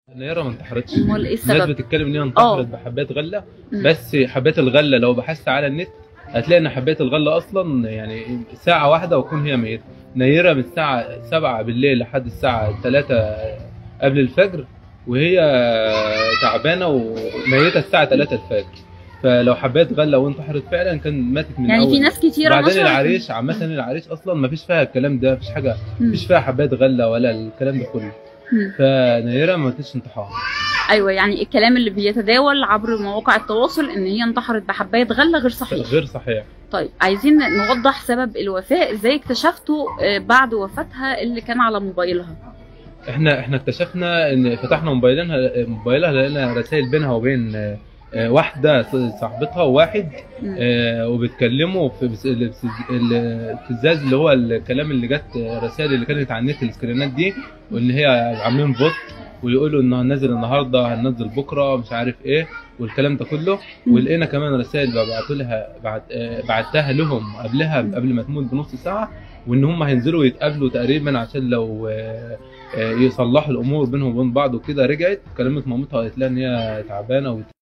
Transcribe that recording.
نيرة ما انتحرتش امال ايه الناس السبب بتتكلم ان هي آه. انتحرت بحبات غله مم. بس حبات الغله لو بحثت على النت هتلاقي ان حبات الغله اصلا يعني ساعه واحده وتكون هي ميته نيره من الساعه 7 بالليل لحد الساعه 3 قبل الفجر وهي تعبانه وميته الساعه 3 الفجر فلو حبات غله وانتحرت فعلا كان ماتت من يعني اول في ناس كتيره بعدين نشرت العريش عامه العريش اصلا ما فيش فيها الكلام ده مفيش حاجه مم. مفيش فيها حبات غله ولا الكلام ده كله مم. فنيره ما ماتتش انتحار ايوه يعني الكلام اللي بيتداول عبر مواقع التواصل ان هي انتحرت بحبايه غله غير صحيح غير صحيح طيب عايزين نوضح سبب الوفاه ازاي اكتشفتوا آه، بعد وفاتها اللي كان على موبايلها احنا احنا اكتشفنا ان فتحنا موبايلها موبايلها لقينا رسائل بينها وبين آه، آه، واحده صاحبتها وواحد مم. آه، وبيتكلموا في بس- الابتز- الابتزاز اللي هو الكلام اللي جت الرسائل اللي كانت على النت السكرينات دي وان هي عاملين بوت ويقولوا انه هننزل النهارده هننزل بكره مش عارف ايه والكلام ده كله مم. ولقينا كمان رسائل بعتوا لها بعت آه، بعتها لهم قبلها مم. قبل ما تموت بنص ساعه وان هم هينزلوا يتقابلوا تقريبا عشان لو آه، آه، يصلحوا الامور بينهم وبين بعض وكده رجعت كلمت مامتها قالت لها ان هي تعبانه